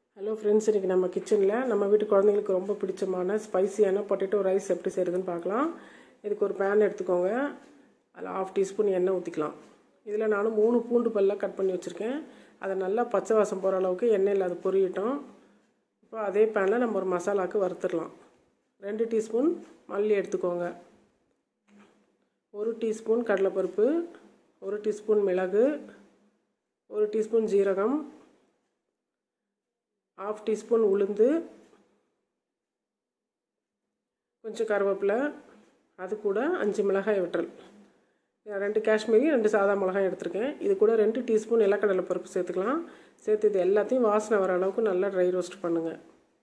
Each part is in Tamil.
ஹலோ ஃப்ரெண்ட்ஸ் இன்றைக்கி நம்ம கிச்சனில் நம்ம வீட்டு குழந்தைங்களுக்கு ரொம்ப பிடிச்சமான ஸ்பைசியான பொட்டேட்டோ ரைஸ் எப்படி செய்கிறதுன்னு பார்க்கலாம் இதுக்கு ஒரு பேன் எடுத்துக்கோங்க அதில் ஆஃப் டீஸ்பூன் எண்ணெய் ஊற்றிக்கலாம் இதில் நான் மூணு பூண்டு பல்ல கட் பண்ணி வச்சுருக்கேன் அதை நல்லா பச்சை வாசம் போகிற அளவுக்கு எண்ணெயில் அது பொரியட்டும் இப்போ அதே பேனில் நம்ம ஒரு மசாலாவுக்கு வறுத்துடலாம் ரெண்டு டீஸ்பூன் மல்லி எடுத்துக்கோங்க ஒரு டீஸ்பூன் கடலைப்பருப்பு ஒரு டீஸ்பூன் மிளகு ஒரு டீஸ்பூன் ஜீரகம் ஆஃப் டீஸ்பூன் உளுந்து கொஞ்சம் கருவேப்பிலை அது கூட அஞ்சு மிளகாய் விட்டல் ரெண்டு காஷ்மீரி ரெண்டு சாதா மிளகாய் எடுத்திருக்கேன் இது கூட ரெண்டு டீஸ்பூன் நிலக்கடலை பருப்பு சேர்த்துக்கலாம் சேர்த்து இது எல்லாத்தையும் வாசனை வர அளவுக்கு நல்லா ட்ரை ரோஸ்ட் பண்ணுங்கள்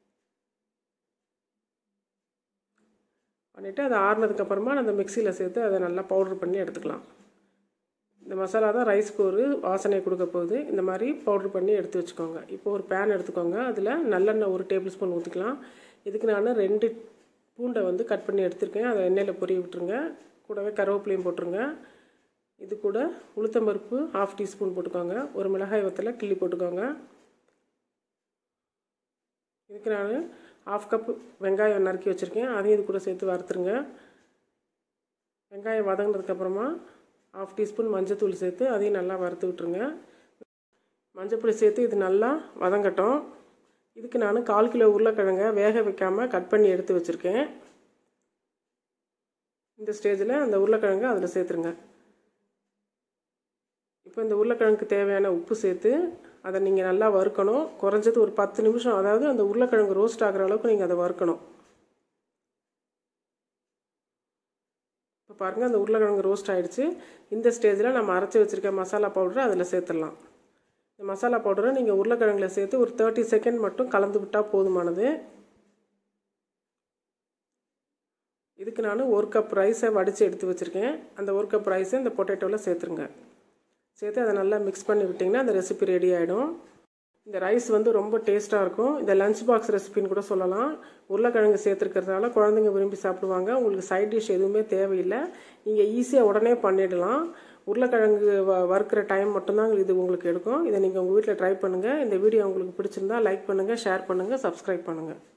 பண்ணிவிட்டு அதை ஆறுனதுக்கப்புறமா அந்த மிக்சியில் சேர்த்து அதை நல்லா பவுட்ரு பண்ணி எடுத்துக்கலாம் இந்த மசாலா தான் ரைஸ்க்கு ஒரு வாசனை கொடுக்க போகுது இந்த மாதிரி பவுட்ரு பண்ணி எடுத்து வச்சுக்கோங்க இப்போ ஒரு பேன் எடுத்துக்கோங்க அதில் நல்லெண்ணெய் ஒரு டேபிள் ஸ்பூன் ஊற்றிக்கலாம் இதுக்கு நான் ரெண்டு பூண்டை வந்து கட் பண்ணி எடுத்துருக்கேன் அதை எண்ணெயில் பொரிய விட்டுருங்க கூடவே கருவேப்பிலையும் போட்டுருங்க இது கூட உளுத்தம்பருப்பு ஹாஃப் டீஸ்பூன் போட்டுக்கோங்க ஒரு மிளகாய் வத்தலை கிள்ளி போட்டுக்கோங்க இதுக்கு நான் ஹாஃப் கப் வெங்காயம் நறுக்கி வச்சுருக்கேன் அதையும் இது கூட சேர்த்து வறுத்துருங்க வெங்காயம் வதங்கினதுக்கப்புறமா ஹாஃப் டீஸ்பூன் மஞ்சத்தூள் சேர்த்து அதையும் நல்லா வறுத்து விட்ருங்க மஞ்சப்பொடி சேர்த்து இது நல்லா வதங்கட்டும் இதுக்கு நான் கால் கிலோ உருளைக்கிழங்க வேக வைக்காமல் கட் பண்ணி எடுத்து வச்சுருக்கேன் இந்த ஸ்டேஜில் அந்த உருளைக்கிழங்கு அதில் சேர்த்துருங்க இப்போ இந்த உருளைக்கிழங்குக்கு தேவையான உப்பு சேர்த்து அதை நீங்கள் நல்லா வறுக்கணும் குறைஞ்சது ஒரு பத்து நிமிஷம் அதாவது அந்த உருளைக்கிழங்கு ரோஸ்ட் ஆகிற அளவுக்கு நீங்கள் அதை வறுக்கணும் இப்போ பாருங்கள் அந்த உருளைக்கிழங்கு ரோஸ்ட் ஆகிடுச்சு இந்த ஸ்டேஜில் நம்ம அரைச்சி வச்சுருக்க மசாலா பவுடரை அதில் சேர்த்துடலாம் இந்த மசாலா பவுடரை நீங்கள் உருளைக்கிழங்குல சேர்த்து ஒரு தேர்ட்டி செகண்ட் மட்டும் கலந்து விட்டால் போதுமானது இதுக்கு நான் ஒரு கப் ரைஸை வடித்து எடுத்து வச்சுருக்கேன் அந்த ஒரு கப் ரைஸை இந்த பொட்டேட்டோவில் சேர்த்துருங்க சேர்த்து அதை நல்லா மிக்ஸ் பண்ணி விட்டிங்கன்னா அந்த ரெசிபி ரெடி ஆகிடும் இந்த ரைஸ் வந்து ரொம்ப டேஸ்ட்டாக இருக்கும் இந்த லஞ்ச் பாக்ஸ் ரெசிபின்னு கூட சொல்லலாம் உருளைக்கிழங்கு சேர்த்துருக்கிறதுனால குழந்தைங்க விரும்பி சாப்பிடுவாங்க உங்களுக்கு சைட் டிஷ் எதுவுமே தேவையில்லை நீங்கள் ஈஸியாக உடனே பண்ணிடலாம் உருளைக்கிழங்கு வ வறுக்கிற டைம் மட்டும்தான் இது உங்களுக்கு எடுக்கும் இதை நீங்கள் உங்கள் வீட்டில் ட்ரை பண்ணுங்கள் இந்த வீடியோ உங்களுக்கு பிடிச்சிருந்தா லைக் பண்ணுங்கள் ஷேர் பண்ணுங்கள் சப்ஸ்கிரைப் பண்ணுங்கள்